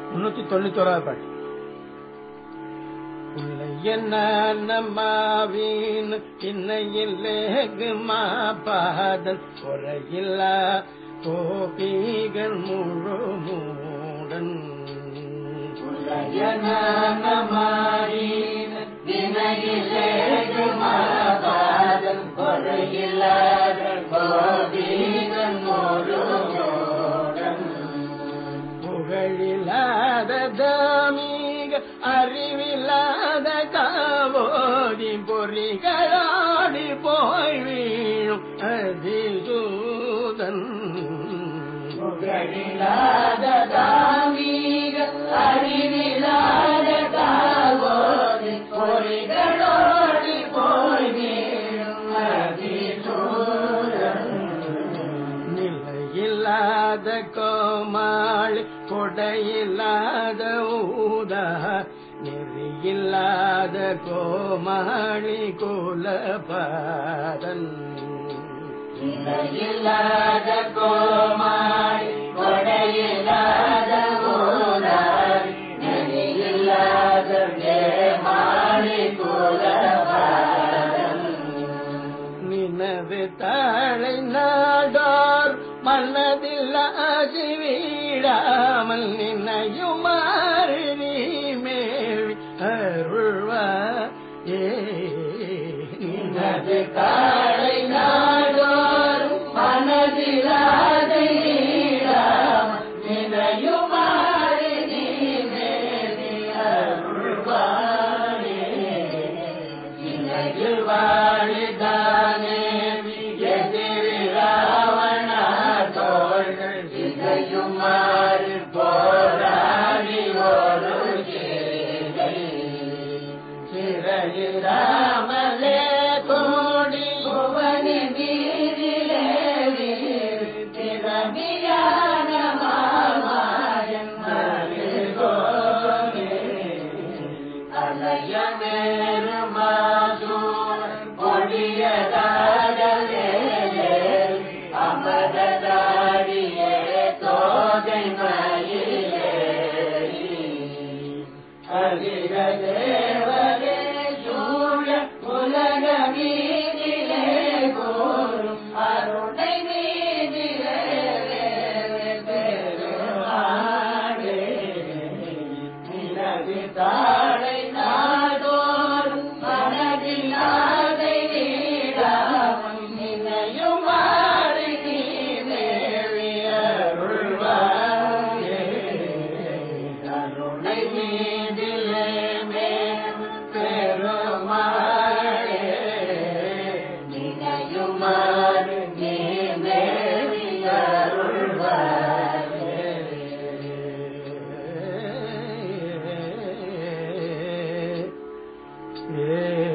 முன்னூத்தி தொண்ணூத்தோராவது பாட்டு என்ன நம்மாவின் இன்னையில்லேகு மாபாதல் குறையில்லா கோபிகள் முழு மூடன் புகழில்லாத தாமீக அறிவில்லாத காவோதி பொறிகளாடி போய் வீழும் அதிசூதன் புகழில்லாத தாமீக அறிவில்லாத காவோதி பொறிகளோடி போய் வீழும் அதிசூரன் நிலையில்லாத கோமாளி கொடையில்லாத ஊதா நெறியில்லாத கோமாளி குலபாதன் இல்லாத கோமாய் கொடையில்லாத ஊராய் நெறியில்லாத மாறி குலபாரம் நினது தாழை நாடார் மனதில் ஆசி வீடாமல் நினையுமாறு நீ மேவி அருள்வா ஏ நினது காலை நாடோறும் மனதிலாதை நீடாம் நினையுமாறு நீ மேவி அருள்வாரே இணையில் வாழிதானே எதிராவண தோள்கள் இதையுமாறு போராடி ஒரு சேவை சிறையிடாமலே கோடி புவனி நீரிலே திறமையான மாமாயன் அலைய மேரு மாசூர் பொடியதாடலே அமரதாடியே தோகை மயிலே அகில தேவரே சூழ உலக மீதிலே கூறும் அருணை மீதிலே பெருமாடே நிலவி தாழை நாடோறும் மனதிலாதை நீடாமல் நினையும் மாறி நீ தேவி அருள்வாயே கருணை மீதிலே மேல் பெருமாளே நினையுமாறு நீ தேவி அருள்வாயே ஏ